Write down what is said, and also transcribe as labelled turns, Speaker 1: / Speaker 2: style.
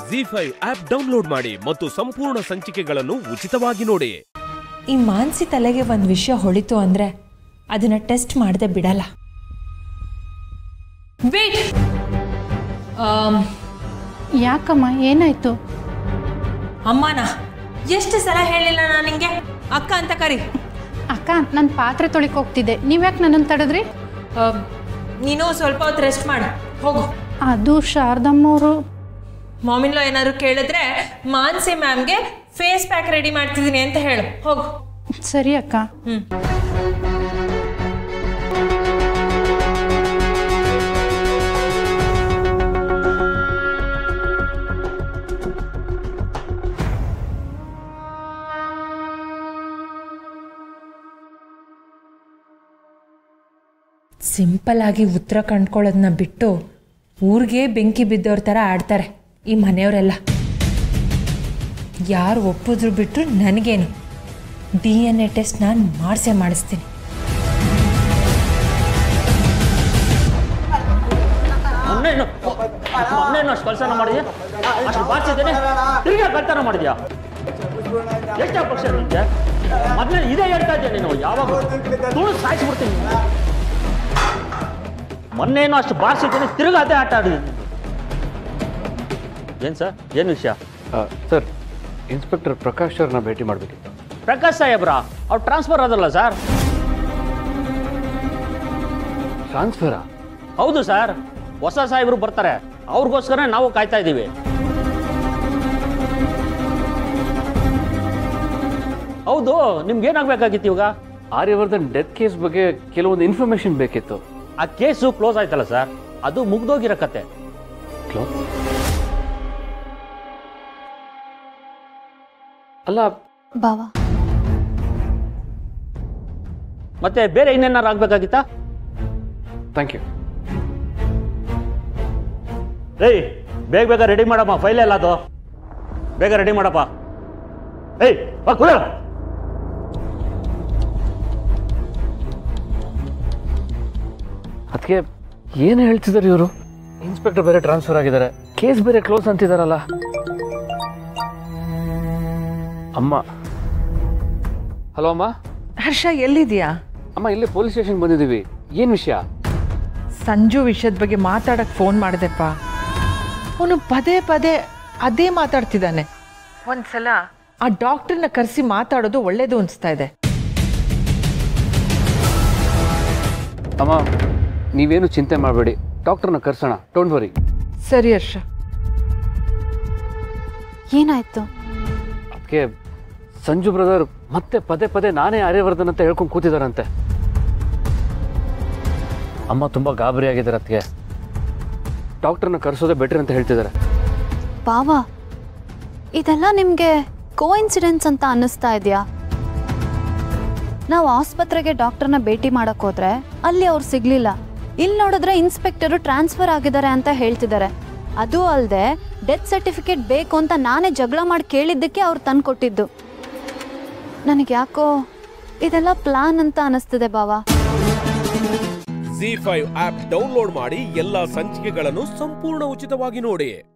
Speaker 1: G five app download ಮಾಡಿ ಮತ್ತು ಸಂಪೂರ್ಣ ಸಂಚಿಕೆಗಳನ್ನು ಉಚಿತವಾಗಿ ನೋಡಿ
Speaker 2: ಈ ಮಾನ್ಸಿ ತಲೆಗೆ ಒಂದು ವಿಷಯ ಹೊಳಿತು ಅಂದರೆ ಅದನ್ನು ಟೆಸ್ಟ್ ಮಾಡದೆ ಬಿಡಲ್ಲ ವೇಟ್
Speaker 3: ಯಾಕಮ್ಮ ಏನಾಯ್ತು
Speaker 2: ಅಮ್ಮನ ಎಷ್ಟು ಸಲ ಹೇಳಿಲ್ಲ ನಾನು ನಿಂಗೆ ಅಕ್ಕ ಅಂತ ಕರಿ
Speaker 3: ಅಕ್ಕ ನಾನು ಪಾತ್ರೆ ತೊಳಿಕ್ ಹೋಗ್ತಿದ್ದೆ ನೀವ್ಯಾಕೆ ನನ್ನನ್ನು ತಡೆದ್ರಿ
Speaker 2: ಆಮ್, ನೀನು ಸ್ವಲ್ಪ ಹೊತ್ತು ರೆಸ್ಟ್ ಮಾಡು ಹೋಗು
Speaker 3: ಅದು ಶಾರದಮ್ಮವರು
Speaker 2: ಮಾಮಿನ್ಲೋ ಏನಾದ್ರು ಕೇಳಿದ್ರೆ ಮಾನ್ಸಿ ಮ್ಯಾಮ್ಗೆ ಫೇಸ್ ಪ್ಯಾಕ್ ರೆಡಿ ಮಾಡ್ತಿದ್ದೀನಿ ಅಂತ ಹೇಳು ಹೋಗು
Speaker 3: ಸರಿ ಅಕ್ಕ
Speaker 2: ಹ್ಞೂ ಸಿಂಪಲ್ ಆಗಿ ಉತ್ತರ ಕಂಡ್ಕೊಳ್ಳೋದನ್ನ ಬಿಟ್ಟು ಊರಿಗೆ ಬೆಂಕಿ ಬಿದ್ದವ್ರ ಥರ ಆಡ್ತಾರೆ ಈ ಮನೆಯವರೆಲ್ಲ ಯಾರು ಒಪ್ಪಿದ್ರು ಬಿಟ್ಟರು ನನಗೇನು ಡಿ ಎನ್ ಎ ಟೆಸ್ಟ್ ನಾನು ಮಾಡಿಸೇ ಮಾಡಿಸ್ತೀನಿ
Speaker 4: ಮೊನ್ನೇನು ಮೊನ್ನೇನು ಅಷ್ಟು ಕೆಲಸ ಮಾಡಿದ್ಯಾ ಅಷ್ಟು ಬಾರಿಸಿದ್ದೇನೆ ತಿರ್ಗಾ ಕಳ್ತನ ಮಾಡಿದ್ಯಾ ಎಷ್ಟು ಪಕ್ಷ ನಿಂಗೆ ಮೊದಲೇ ಇದೇ ಹೇಳ್ತಾ ಇದ್ದೆ ನೀನು ಯಾವಾಗ ತುಳು ಸಾಯಿಸ್ಬಿಡ್ತೀನಿ ಮೊನ್ನೇನು ಅಷ್ಟು ಬಾರಿಸಿದ್ದೇನೆ ತಿರ್ಗಾ ಅದೇ ಆಟ ಆಡಿದ್ದೀನಿ ಏನು ಸರ್ ಏನು ವಿಷಯ
Speaker 5: ಸರ್ ಇನ್ಸ್ಪೆಕ್ಟರ್ ಪ್ರಕಾಶ್ ಅವ್ರನ್ನ ಭೇಟಿ ಮಾಡಬೇಕಿತ್ತು
Speaker 4: ಪ್ರಕಾಶ್ ಸಾಹೇಬ್ರ ಅವ್ರು ಟ್ರಾನ್ಸ್ಫರ್ ಆದಲ್ಲ ಸರ್
Speaker 5: ಟ್ರಾನ್ಸ್ಫರಾ
Speaker 4: ಹೌದು ಸರ್ ಹೊಸ ಸಾಹೇಬರು ಬರ್ತಾರೆ ಅವ್ರಿಗೋಸ್ಕರ ನಾವು ಕಾಯ್ತಾ ಇದ್ದೀವಿ ಹೌದು ನಿಮ್ಗೆ ಏನಾಗಬೇಕಾಗಿತ್ತು ಇವಾಗ
Speaker 5: ಆರ್ಯವರ್ಧನ್ ಡೆತ್ ಕೇಸ್ ಬಗ್ಗೆ ಕೆಲವೊಂದು ಇನ್ಫಾರ್ಮೇಶನ್ ಬೇಕಿತ್ತು
Speaker 4: ಆ ಕೇಸು ಕ್ಲೋಸ್ ಆಯ್ತಲ್ಲ ಸರ್ ಅದು ಮುಗ್ದೋಗಿರೋ ಕತೆ
Speaker 5: ಕ್ಲೋ- ಅಲ್ಲ
Speaker 6: ಬಾವಾ
Speaker 4: ಮತ್ತೆ ಬೇರೆ ಇನ್ನೇನಾರು ಆಗ್ಬೇಕಾಗಿತ್ತಾ
Speaker 5: ಥ್ಯಾಂಕ್ ಯು
Speaker 4: ಏಯ್ ಬೇಗ ಬೇಗ ರೆಡಿ ಮಾಡಮ್ಮ ಫೈಲ್ ಎಲ್ಲ ಅದು ಬೇಗ ರೆಡಿ ಮಾಡಪ್ಪ ಏಯ್ ಬಾ ಕುಲ
Speaker 5: ಅದಕ್ಕೆ ಏನು ಹೇಳ್ತಿದ್ದಾರೆ ಇವರು ಇನ್ಸ್ಪೆಕ್ಟರ್ ಬೇರೆ ಟ್ರಾನ್ಸ್ಫರ್ ಆಗಿದ್ದಾರೆ ಕೇಸ್ ಬೇರೆ ಕ್ಲೋಸ್ ಅಂತಿದಾರಲ್ಲ ಅಮ್ಮ ಹಲೋ ಅಮ್ಮ
Speaker 7: ಹರ್ಷ ಎಲ್ಲಿದ್ಯಾ
Speaker 5: ಅಮ್ಮ ಇಲ್ಲೇ ಪೊಲೀಸ್ ಸ್ಟೇಷನ್ ಬಂದಿದ್ದೀವಿ ಏನು ವಿಷಯ
Speaker 7: ಸಂಜು ವಿಷಯದ ಬಗ್ಗೆ ಮಾತಾಡಕ್ ಫೋನ್ ಮಾಡಿದೆಪ್ಪ ಅವನು ಪದೇ ಪದೇ ಅದೇ ಮಾತಾಡ್ತಿದ್ದಾನೆ ಒಂದ್ಸಲ ಆ ಡಾಕ್ಟರ್ನ ಕರೆಸಿ ಮಾತಾಡೋದು ಒಳ್ಳೇದು ಅನಿಸ್ತಾ ಇದೆ
Speaker 5: ಅಮ್ಮ ನೀವೇನು ಚಿಂತೆ ಮಾಡಬೇಡಿ ಡಾಕ್ಟರ್ನ ಕರ್ಸೋಣ ಡೋಂಟ್ ವರಿ
Speaker 7: ಸರಿ ಹರ್ಷ
Speaker 6: ಏನಾಯ್ತು
Speaker 5: ಅದಕ್ಕೆ ಸಂಜು ಬ್ರದರ್ ಮತ್ತೆ ಪದೇ ಪದೇ ನಾನೇ ಆರ್ಯವರ್ಧನ್ ಅಂತ ಹೇಳ್ಕೊಂಡು ಕೂತಿದಾರಂತೆ ಅಮ್ಮ ತುಂಬ ಗಾಬರಿ ಆಗಿದ್ದಾರೆ ಅದಕ್ಕೆ ಡಾಕ್ಟರ್ನ ಕರೆಸೋದೇ ಬೆಟ್ರ್ ಅಂತ ಹೇಳ್ತಿದ್ದಾರೆ
Speaker 6: ಬಾವಾ ಇದೆಲ್ಲ ನಿಮಗೆ ಕೋಇನ್ಸಿಡೆನ್ಸ್ ಅಂತ ಅನ್ನಿಸ್ತಾ ಇದೆಯಾ ನಾವು ಆಸ್ಪತ್ರೆಗೆ ಡಾಕ್ಟರ್ನ ಭೇಟಿ ಮಾಡಕ್ ಹೋದ್ರೆ ಅಲ್ಲಿ ಅವ್ರು ಸಿಗ್ಲಿಲ್ಲ ಇಲ್ಲಿ ನೋಡಿದ್ರೆ ಇನ್ಸ್ಪೆಕ್ಟರು ಟ್ರಾನ್ಸ್ಫರ್ ಆಗಿದ್ದಾರೆ ಅಂತ ಹೇಳ್ತಿದ್ದಾರೆ ಅದು ಅಲ್ಲದೆ ಡೆತ್ ಸರ್ಟಿಫಿಕೇಟ್ ಬೇಕು ಅಂತ ನಾನೇ ಜಗಳ ಮಾಡಿ ಕೇಳಿದ್ದಕ್ಕೆ ಅವ್ರು ತಂದು ಕೊಟ್ಟಿದ್ದು ನನಗೆ ಯಾಕೋ ಇದೆಲ್ಲ ಪ್ಲಾನ್ ಅಂತ ಅನಿಸ್ತಿದೆ ಬಾವಾ
Speaker 1: ಜಿ ಫೈವ್ ಆಪ್ ಡೌನ್ಲೋಡ್ ಮಾಡಿ ಎಲ್ಲಾ ಸಂಚಿಕೆಗಳನ್ನು ಸಂಪೂರ್ಣ ಉಚಿತವಾಗಿ ನೋಡಿ